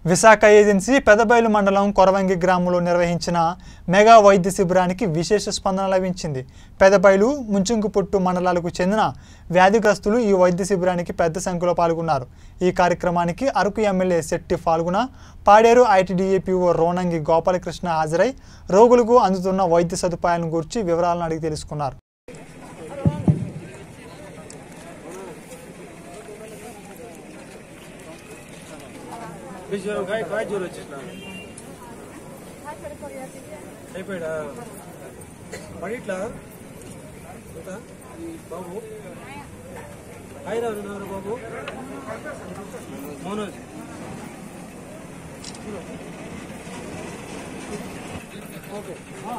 Visakha agency Pedabayalu మండలం కొరవంగి గ్రామంలో నిర్వహించిన మెగా వైద్య శిబిరానికి విశేష స్పందన లభించింది పెదబయలు ముంచుంకుపుట్టు మండలాలకు చెందిన వ్యాధిగ్రస్తులు ఈ వైద్య శిబిరానికి పెద్ద సంఖ్యలో పాల్గొన్నారు ఈ కార్యక్రమానికి అరకు ఎమ్మెల్యే శెట్టి పాల్గొన పాడేరు ఐటీడీఏపీఓ రోనంగి గోపాలకృష్ణ హాజరై రోగులకు అందుతున్న వైద్య సదుపాయాలను గురించి వివరాలను అడిగి తెలుసుకున్నారు జ్వరం కాయ కాయ జ్వరం వచ్చేసిన అయిపోయాడా పడిట్లా ఇంకా ఈ బాబు హాయ్ రావు ఎవరు బాబు మోనోజ్ ఓకే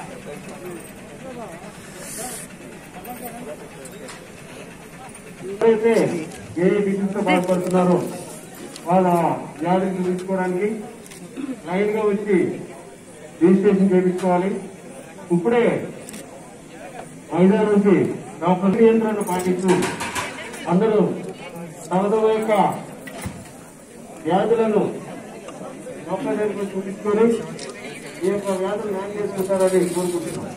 ఎవరైతే ఏ డిసీజ్ తో బాధపడుతున్నారో వాళ్ళ వ్యాధిని చూపించుకోవడానికి లైన్ గా వచ్చి రిజిస్ట్రేషన్ చేయించుకోవాలి ఇప్పుడే ఐదారు నుంచి డాక్టర్ నియంత్రణ పాటిస్తూ అందరూ తమ తమ యొక్క వ్యాధులను డాక్టర్ దగ్గర చూపించుకొని ఈ యొక్క వ్యాధులు న్యాయం చేసుకుంటారని కోరుకుంటున్నాం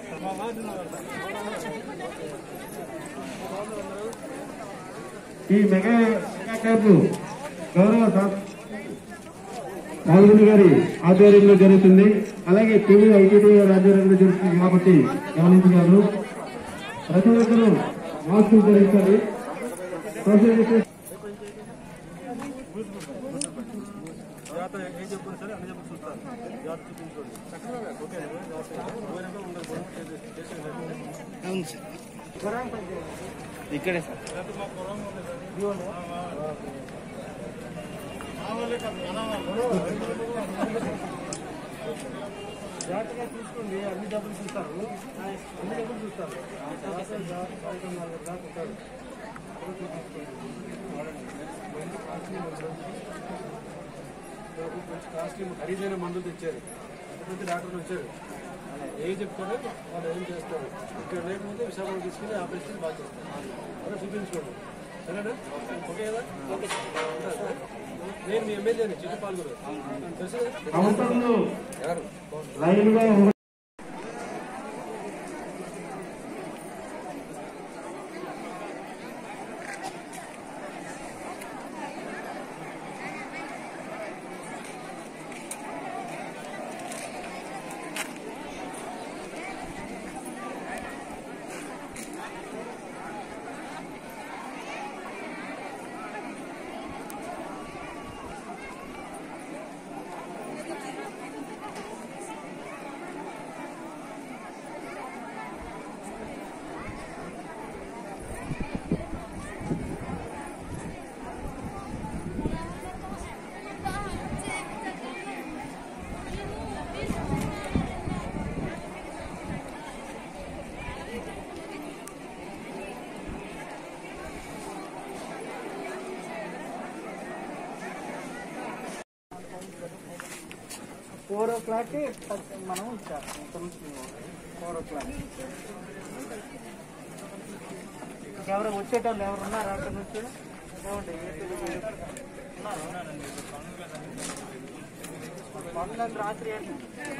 ఈ మెగా మెగా క్యాంపు గౌరవ సా- పాల్గొని గారి ఆధ్వర్యంలో జరుగుతుంది అలాగే టీవీ ఐటీడీ గారి ఆధ్వర్యంలో జరుగుతుంది కాబట్టి గమనించగలరు ప్రతి ఒక్కరూ మాస్కులు ధరించాలి సోషల్ డిస్టెన్స్ జాగ్రత్త ఏం చెప్పినా సరే అన్ని చెప్పి చూస్తారు జాగ్రత్త చూపించుకోండి ఓకే పోయినాక ఉండదు ఇక్కడే సార్ జాగ్రత్తగా చూసుకోండి అన్ని డబ్బులు చూస్తారు అన్ని డబ్బులు చూస్తారు సాయంత్రం నాలుగు దాకా ఉంటారు కూడా చూపించుకోండి మంచి కాస్ట్లీ మందులు మంచి కాస్ట్లీ ఖరీదైన మందులు తెచ్చారు పెద్ద డాక్టర్లు వచ్చారు ఏం చెప్తారో వాళ్ళు ఏం చేస్తారు ఇక్కడ లేకపోతే విశాఖపట్నం తీసుకుని ఆపరేషన్ బాగా చేస్తారు అలా చూపించుకోండి సరేనా ఓకే కదా ఓకే ఉంటారా? నేను మీ ఎమ్మెల్యేని చిట్టు పాల్గొరు తెలుసు కదా? కౌంటర్లు లైన్ గా ఒక- ఫోర్ ఓ క్లాక్ మనం ఇచ్చారు ఫోర్ ఓ క్లాక్ ఎవరు వచ్చేటోళ్ళు ఎవరు ఉన్నారా అక్కడ నుంచి ఏమండి పనులకు రాత్రి ఏంటి?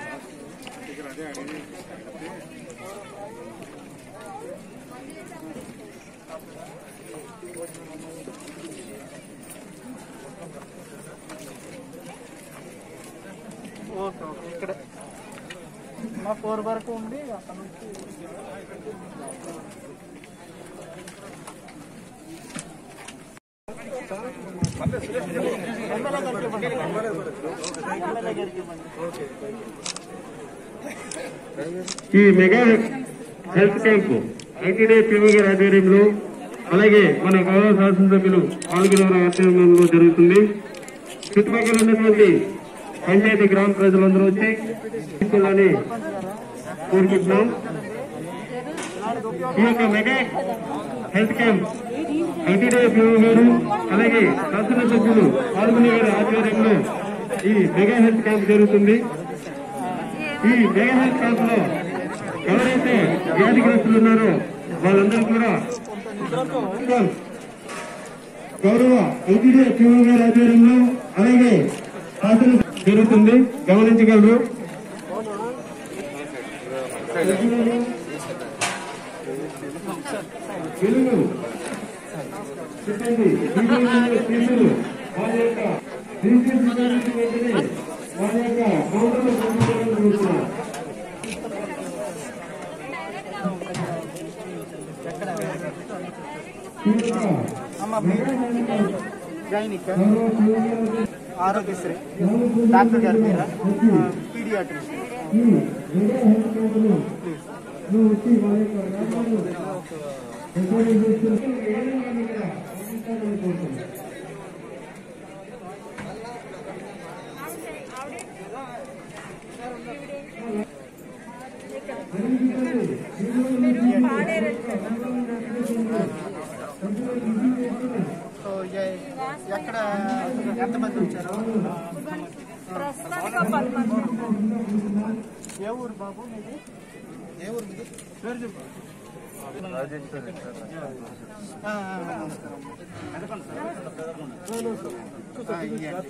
ఓకే ఓకే ఇక్కడ మా ఫోర్ వరకు ఉండి అక్కడ నుంచి ఎమ్మెల్యే గారికి ఇవ్వండి. ఎమ్మెల్యే గారికి ఇవ్వండి. ఈ mega health camp ITD PV గారి ఆధ్వర్యంలో అలాగే మన గౌరవ శాసనసభ్యులు పాల్గొనే ఆధ్వర్యంలో జరుగుతుంది చుట్టుపక్కల ఉన్నటువంటి పంచాయతీ గ్రామ ప్రజలందరూ వచ్చి తీసుకోవాలని కోరుకుంటున్నాం ఈ యొక్క mega health camp ITD PV garu అలాగే శాసనసభ్యులు పాల్గొనే గారి ఆధ్వర్యంలో ఈ మెగా హెల్త్ క్యాంప్ జరుగుతుంది ఈ మెగా హెల్త్ క్యాంప్ లో ఎవరైతే వ్యాధిగ్రస్తులు ఉన్నారో వాళ్ళందరూ కూడా గౌరవ ఐటీడీ పిఓ గారి ఆధ్వర్యంలో అలాగే శాసన జరుగుతుంది గమనించగలరు వెలుగు సిబ్బంది వీడియోలు తీసులు వారి యొక్క డిజిటల్ సిబ్బంది వెంటనే వారి యొక్క కౌంటర్లో పంపించడం జరుగుతున్నారు గైనిక్ ఆరోగ్యశ్రీ డాక్టర్ గారి పేర పీడియాట్రిస్ట్ నువ్వు వచ్చి వారి యొక్క గ్రామాలు ఎంక్వైరీ చేస్తున్న ఏదైనా ఇక్కడ గమనించాలని కోరుతున్నాను సో ఏ- ఎక్కడ ఎంతమంది వచ్చారు ప్రస్తుతానికి ఒక పది మంది ఏ ఊరు బాబు మీది ఏ ఊరు మీది పేరు చెప్పు ఆ, ఆ, నమస్కారం. ఆ, ఇయ్యండి.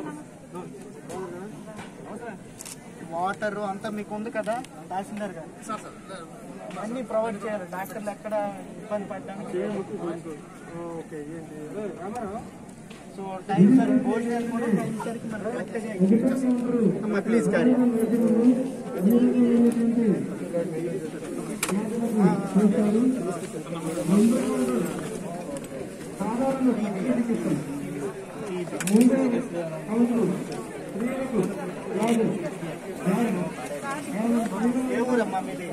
వాటర్ అంతా మీకు ఉంది కదా తహసీల్దార్ గారు అన్ని ప్రొవైడ్ చేయాలి డాక్టర్లు ఎక్కడ ఇబ్బంది పడ్డానికి ఓకే ఏంటి ఏ, రామారావు సో టైం సార్ భోజనాలు కూడా టైం సరికి మనం కరెక్ట్గా ఇచ్చేస్తాం. అమ్మ ప్లీజ్ గారి ఏ ఊరమ్మా మీది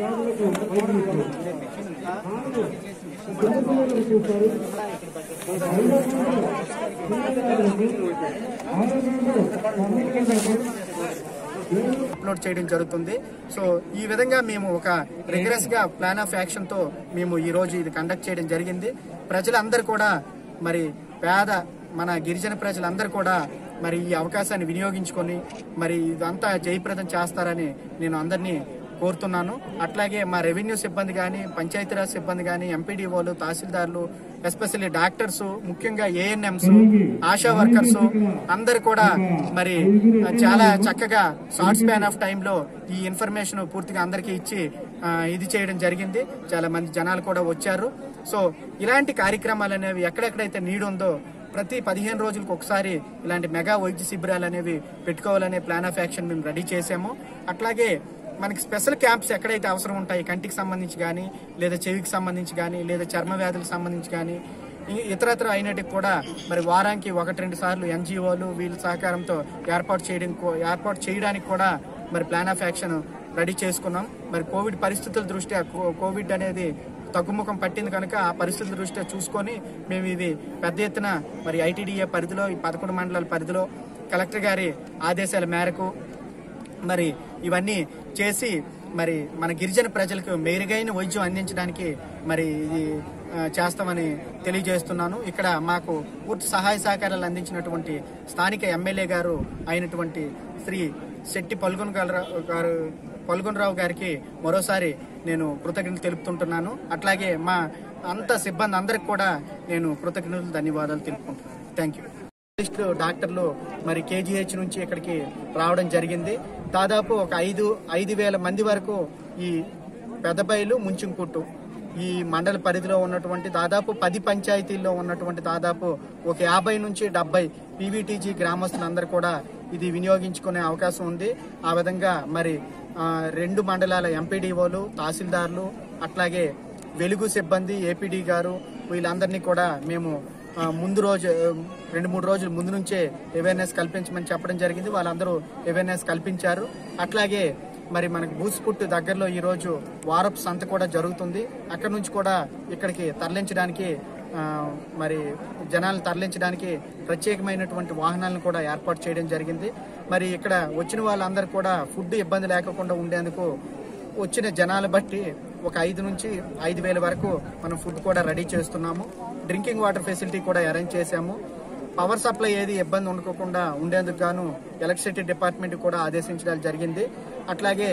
అప్లోడ్ చేయడం జరుగుతుంది సో ఈ విధంగా మేము ఒక రిగరస్ గా ప్లాన్ ఆఫ్ యాక్షన్ తో మేము ఈ రోజు ఇది కండక్ట్ చేయడం జరిగింది ప్రజలందరూ కూడా మరి పేద మన గిరిజన ప్రజలందరూ కూడా మరి ఈ అవకాశాన్ని వినియోగించుకొని మరి ఇదంతా జయప్రదం చేస్తారని నేను అందరినీ కోరుతున్నాను అట్లాగే మా రెవెన్యూ సిబ్బంది కానీ పంచాయతీరాజ్ సిబ్బంది కానీ ఎంపీడీఓలు తహసీల్దార్లు ఎస్పెషల్లీ డాక్టర్స్ ముఖ్యంగా ఏఎన్ఎంస్ ఆశా వర్కర్స్ అందరు కూడా మరి చాలా చక్కగా షార్ట్ స్పాన్ ఆఫ్ టైంలో ఈ ఇన్ఫర్మేషన్ పూర్తిగా అందరికీ ఇచ్చి ఆ, ఇది చేయడం జరిగింది చాలా మంది జనాలు కూడా వచ్చారు సో ఇలాంటి కార్యక్రమాలు అనేవి ఎక్కడెక్కడైతే నీడ్ ఉందో ప్రతి పదిహేను రోజులకు ఒకసారి ఇలాంటి మెగా వైద్య శిబిరాలు అనేవి పెట్టుకోవాలనే ప్లాన్ ఆఫ్ యాక్షన్ మేము రెడీ చేసాము అట్లాగే మనకి స్పెషల్ క్యాంప్స్ ఎక్కడైతే అవసరం ఉంటాయి కంటికి సంబంధించి కానీ లేదా చెవికి సంబంధించి కానీ లేదా చర్మ వ్యాధులకు సంబంధించి కానీ ఈ- ఇతరత్ర అయినటికి కూడా మరి వారానికి ఒకటి రెండు సార్లు ఎన్జిఓలు వీళ్ళ సహకారంతో ఏర్పాటు చేయడం కో- ఏర్పాటు చేయడానికి కూడా మరి ప్లాన్ ఆఫ్ యాక్షన్ రెడీ చేసుకున్నాం మరి కోవిడ్ పరిస్థితుల దృష్ట్యా కో- కోవిడ్ అనేది తగ్గుముఖం పట్టింది కనుక ఆ పరిస్థితుల దృష్ట్యా చూసుకొని మేము ఇది పెద్ద ఎత్తున మరి ఐటీడీఏ పరిధిలో ఈ పదకొండు మండలాల పరిధిలో కలెక్టర్ గారి ఆదేశాల మేరకు మరి ఇవన్నీ చేసి మరి మన గిరిజన ప్రజలకు మెరుగైన వైద్యం అందించడానికి మరి ఇది ఆ, చేస్తామని తెలియజేస్తున్నాను ఇక్కడ మాకు పూర్తి సహాయ సహకారాలు అందించినటువంటి స్థానిక ఎమ్మెల్యే గారు అయినటువంటి శ్రీ శెట్టి పల్గొన్ గారు పల్గొనరావు గారికి మరోసారి నేను కృతజ్ఞతలు తెలుపుతుంటున్నాను అట్లాగే మా అంత సిబ్బంది అందరికి కూడా నేను కృతజ్ఞతలు ధన్యవాదాలు తెలుపుకుంటున్నాను థ్యాంక్ యూ స్పెషలిస్టులు డాక్టర్లు మరి కేజీహెచ్ నుంచి ఇక్కడికి రావడం జరిగింది దాదాపు ఒక ఐదు ఐదు వేల మంది వరకు ఈ పెద్దబైలు ముంచుంకుట్టు ఈ మండల పరిధిలో ఉన్నటువంటి దాదాపు పది పంచాయతీల్లో ఉన్నటువంటి దాదాపు ఒక యాభై నుంచి డెబ్బై పీవీటీజీ గ్రామస్తులందరూ కూడా ఇది వినియోగించుకునే అవకాశం ఉంది ఆ విధంగా మరి ఆ, రెండు మండలాల ఎంపీడీఓలు తహసీల్దార్లు అట్లాగే వెలుగు సిబ్బంది ఏపీడీ గారు వీళ్ళందరినీ కూడా మేము ఆ, ముందు రోజు ఆ, రెండు మూడు రోజుల ముందు నుంచే అవేర్నెస్ కల్పించమని చెప్పడం జరిగింది వాళ్ళందరూ అవేర్నెస్ కల్పించారు అట్లాగే మరి మనకు బూస్పుట్టు దగ్గరలో ఈ రోజు వారపు సంత కూడా జరుగుతుంది అక్కడ నుంచి కూడా ఇక్కడికి తరలించడానికి ఆ, మరి జనాలను తరలించడానికి ప్రత్యేకమైనటువంటి వాహనాలను కూడా ఏర్పాటు చేయడం జరిగింది మరి ఇక్కడ వచ్చిన వాళ్ళందరూ కూడా ఫుడ్ ఇబ్బంది లేకుండా ఉండేందుకు వచ్చిన జనాలు బట్టి ఒక ఐదు నుంచి ఐదు వేల వరకు మనం ఫుడ్ కూడా రెడీ చేస్తున్నాము డ్రింకింగ్ వాటర్ ఫెసిలిటీ కూడా అరేంజ్ చేశాము పవర్ సప్లై ఏది ఇబ్బంది ఉండకోకుండా ఉండేందుకు గాను ఎలక్ట్రిసిటీ డిపార్ట్మెంట్ కూడా ఆదేశించడం జరిగింది అట్లాగే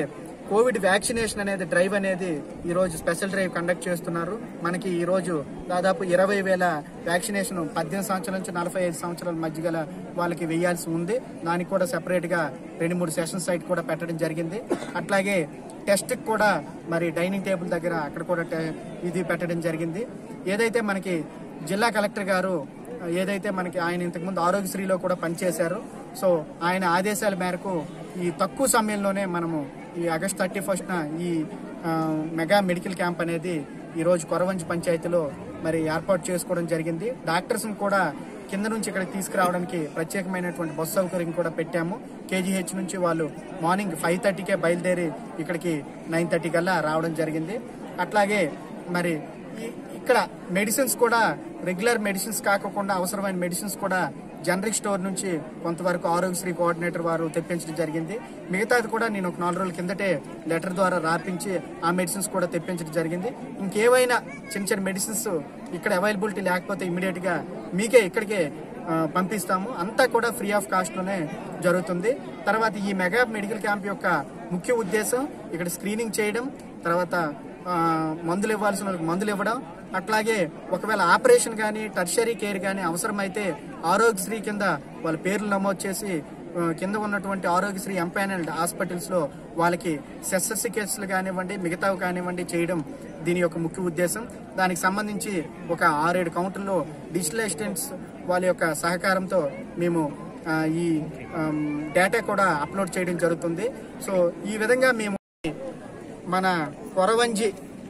కోవిడ్ వ్యాక్సినేషన్ అనేది డ్రైవ్ అనేది ఈ రోజు స్పెషల్ డ్రైవ్ కండక్ట్ చేస్తున్నారు మనకి ఈ రోజు దాదాపు ఇరవై వేల వ్యాక్సినేషన్ పద్దెనిమిది సంవత్సరాల నుంచి నలభై ఐదు సంవత్సరాల మధ్య గల వాళ్ళకి వేయాల్సి ఉంది దానికి కూడా సెపరేట్ గా రెండు మూడు సెషన్ సైట్ కూడా పెట్టడం జరిగింది అట్లాగే టెస్ట్ కూడా మరి డైనింగ్ టేబుల్ దగ్గర అక్కడ కూడా టె- ఇది పెట్టడం జరిగింది ఏదైతే మనకి జిల్లా కలెక్టర్ గారు ఏదైతే మనకి ఆయన ఇంతకుముందు ఆరోగ్యశ్రీలో కూడా పనిచేశారు సో ఆయన ఆదేశాల మేరకు ఈ తక్కువ సమయంలోనే మనము ఈ ఆగస్ట్ థర్టీ ఫస్ట్న ఈ ఆ, మెగా మెడికల్ క్యాంప్ అనేది ఈ రోజు కొరవంచి పంచాయతీలో మరి ఏర్పాటు చేసుకోవడం జరిగింది డాక్టర్స్ కూడా కింద నుంచి ఇక్కడికి తీసుకురావడానికి ప్రత్యేకమైనటువంటి బస్సు సౌకర్యం కూడా పెట్టాము కేజీహెచ్ నుంచి వాళ్ళు మార్నింగ్ ఫైవ్ థర్టీకే బయలుదేరి ఇక్కడికి నైన్ థర్టీ కల్లా రావడం జరిగింది అట్లాగే మరి ఈ- ఇక్కడ మెడిసిన్స్ కూడా రెగ్యులర్ మెడిసిన్స్ కాకుండా అవసరమైన మెడిసిన్స్ కూడా జనరిక్ స్టోర్ నుంచి కొంతవరకు ఆరోగ్యశ్రీ కోఆర్డినేటర్ వారు తెప్పించడం జరిగింది మిగతాది కూడా నేను ఒక నాలుగు రోజుల కిందటే లెటర్ ద్వారా రాపించి ఆ మెడిసిన్స్ కూడా తెప్పించడం జరిగింది ఇంకేవైనా చిన్న చిన్న మెడిసిన్స్ ఇక్కడ అవైలబిలిటీ లేకపోతే ఇమీడియట్ గా మీకే ఇక్కడికే ఆ, పంపిస్తాము అంతా కూడా ఫ్రీ ఆఫ్ కాస్ట్ లోనే జరుగుతుంది తర్వాత ఈ మెగా మెడికల్ క్యాంప్ యొక్క ముఖ్య ఉద్దేశం ఇక్కడ స్క్రీనింగ్ చేయడం తర్వాత ఆ, మందులు ఇవ్వాల్సిన వాళ్ళకి మందులు ఇవ్వడం అట్లాగే ఒకవేళ ఆపరేషన్ కానీ టర్షరీ కేర్ కానీ అవసరమైతే ఆరోగ్యశ్రీ కింద వాళ్ళ పేర్లు నమోదు చేసి ఆ, కింద ఉన్నటువంటి ఆరోగ్యశ్రీ ఎంపానల్డ్ హాస్పిటల్స్ లో వాళ్ళకి శస్త్రచికిత్సలు కానివ్వండి మిగతావి కానివ్వండి చేయడం దీని యొక్క ముఖ్య ఉద్దేశం దానికి సంబంధించి ఒక ఆరేడు కౌంటర్లో డిజిటల్ అసిస్టెంట్స్ వాళ్ళ యొక్క సహకారంతో మేము ఆ, ఈ ఆమ్, డేటా కూడా అప్లోడ్ చేయడం జరుగుతుంది సో ఈ విధంగా మేము మన కొరవంజి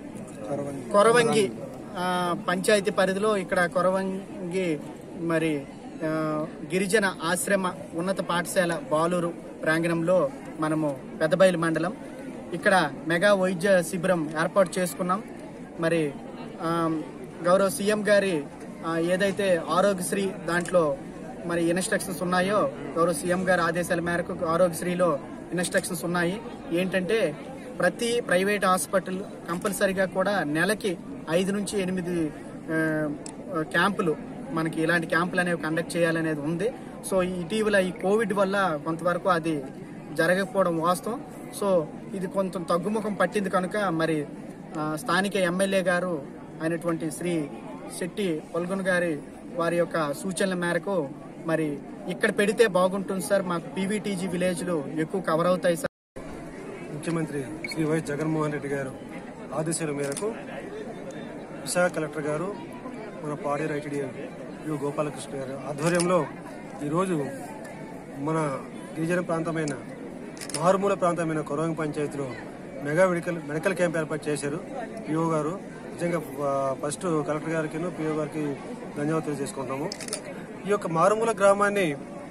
కొరవంగి ఆ, పంచాయతీ పరిధిలో ఇక్కడ కొరవంగి మరి ఆ, గిరిజన ఆశ్రమ ఉన్నత పాఠశాల బాలూరు ప్రాంగణంలో మనము పెద్దబయలు మండలం ఇక్కడ మెగా వైద్య శిబిరం ఏర్పాటు చేసుకున్నాం మరి ఆ, గౌరవ సీఎం గారి ఆ, ఏదైతే ఆరోగ్యశ్రీ దాంట్లో మరి ఇన్స్ట్రక్షన్స్ ఉన్నాయో గౌరవ సీఎం గారి ఆదేశాల మేరకు ఆరోగ్యశ్రీలో ఇన్స్ట్రక్షన్స్ ఉన్నాయి ఏంటంటే ప్రతి ప్రైవేట్ హాస్పిటల్ కంపల్సరిగా కూడా నెలకి ఐదు నుంచి ఎనిమిది ఆ, క్యాంపులు మనకి ఇలాంటి క్యాంపులు అనేవి కండక్ట్ చేయాలనేది ఉంది సో ఇటీవల ఈ కోవిడ్ వల్ల కొంతవరకు అది జరగకపోవడం వాస్తవం సో ఇది కొంత తగ్గుముఖం పట్టింది కనుక మరి ఆ, స్థానిక ఎమ్మెల్యే గారు అయినటువంటి శ్రీ శెట్టి పల్గొన్ గారి వారి యొక్క సూచనల మేరకు మరి ఇక్కడ పెడితే బాగుంటుంది సార్ మాకు పీవీటీజీ విలేజ్లు ఎక్కువ కవర్ అవుతాయి సార్ ముఖ్యమంత్రి శ్రీ వైఎస్ జగన్మోహన్ రెడ్డి గారు ఆదేశాల మేరకు విశాఖ కలెక్టర్ గారు మన పాడేరు ఐటీడీ యు గోపాలకృష్ణ గారు ఆధ్వర్యంలో ఈరోజు మన గిరిజన ప్రాంతమైన మారుమూల ప్రాంతమైన కొరవంగి పంచాయతీలో మెగా మెడికల్ మెడికల్ క్యాంప్ ఏర్పాటు చేశారు పిఓ గారు నిజంగా ఆ, ఫస్ట్ కలెక్టర్ గారికి పిఓ గారికి ధన్యవాదాలు తెలియజేసుకుంటాము ఈ యొక్క మారుమూల గ్రామాన్ని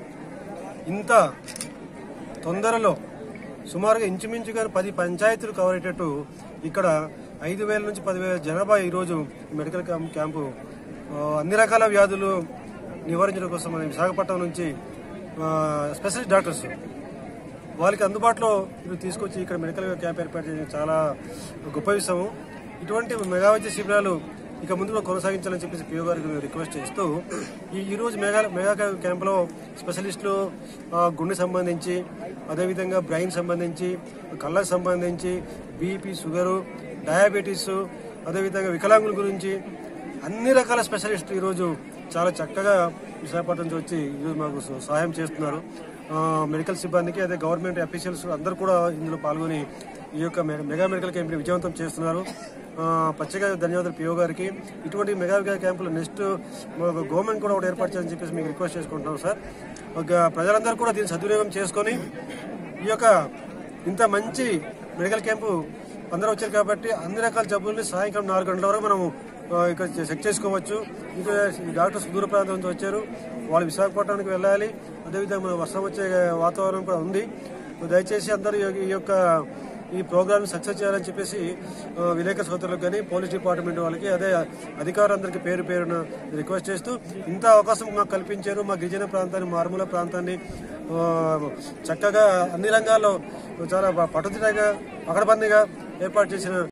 ఇంత తొందరలో సుమారుగా ఇంచుమించుగా పది పంచాయతీలు కవర్ అయ్యేటట్టు ఇక్కడ ఐదు వేల నుంచి పదివేల జనాభా ఈరోజు ఈ మెడికల్ క్యాంప్ క్యాంపు ఆ, అన్ని రకాల వ్యాధులు నివారించడం కోసం మన విశాఖపట్నం నుంచి ఆ, స్పెషలిస్ట్ డాక్టర్స్ వాళ్ళకి అందుబాటులో ఇది తీసుకొచ్చి ఇక్కడ మెడికల్ క్యాంప్ ఏర్పాటు చేయడం చాలా గొప్ప విషయం ఇటువంటి మెగా వైద్య శిబిరాలు ఇక ముందు కూడా కొనసాగించాలని చెప్పేసి పిఓ గారికి మేము రిక్వెస్ట్ చేస్తూ ఈ ఈ రోజు మెగా మెగా క్యాంప్లో స్పెషలిస్టులు ఆ, గుండె సంబంధించి అదేవిధంగా బ్రెయిన్ సంబంధించి కళ్ళకు సంబంధించి బీపీ షుగరు డయాబెటీస్ అదేవిధంగా వికలాంగుల గురించి అన్ని రకాల స్పెషలిస్టులు ఈరోజు చాలా చక్కగా విశాఖపట్నం నుంచి వచ్చి ఈరోజు మాకు స- సహాయం చేస్తున్నారు ఆ, మెడికల్ సిబ్బందికి అదే గవర్నమెంట్ అఫీషియల్స్ అందరూ కూడా ఇందులో పాల్గొని ఈ యొక్క మె- మెగా మెడికల్ క్యాంప్ని విజయవంతం చేస్తున్నారు ఆ, ప్రత్యేక ధన్యవాదాలు పిఓ గారికి ఇటువంటి మెగా క్యాంపులు నెక్స్ట్ గవర్నమెంట్ కూడా ఒకటి ఏర్పాటు చేయాలని చెప్పేసి మీకు రిక్వెస్ట్ చేసుకుంటున్నాం సార్ ఒక ప్రజలందరూ కూడా దీన్ని సద్వినియోగం చేసుకొని ఈ యొక్క ఇంత మంచి మెడికల్ క్యాంపు అందరూ వచ్చారు కాబట్టి అన్ని రకాల జబ్బుల్ని సాయంకాలం నాలుగు గంటల వరకు మనం ఆ, ఇక్కడ చెక్ చేసుకోవచ్చు ఇంకా ఈ డాక్టర్స్ దూర ప్రాంతం నుంచి వచ్చారు వాళ్ళు విశాఖపట్నానికి వెళ్ళాలి అదేవిధంగా మన వర్షం వచ్చే వాతావరణం కూడా ఉంది దయచేసి అందరూ ఈ- ఈ యొక్క ఈ ప్రోగ్రామ్ సక్సెస్ చేయాలని చెప్పేసి ఆ, విలేకరు సోదరులకు కానీ పోలీస్ డిపార్ట్మెంట్ వాళ్ళకి అదే అధికారులందరికీ పేరు పేరున రిక్వెస్ట్ చేస్తూ ఇంత అవకాశం మాకు కల్పించారు మా గిరిజన ప్రాంతాన్ని మారుమూల ప్రాంతాన్ని ఆ, చక్కగా అన్ని రంగాల్లో చాలా పట్టుదిటగా పకడ్బందీగా ఏర్పాటు చేసిన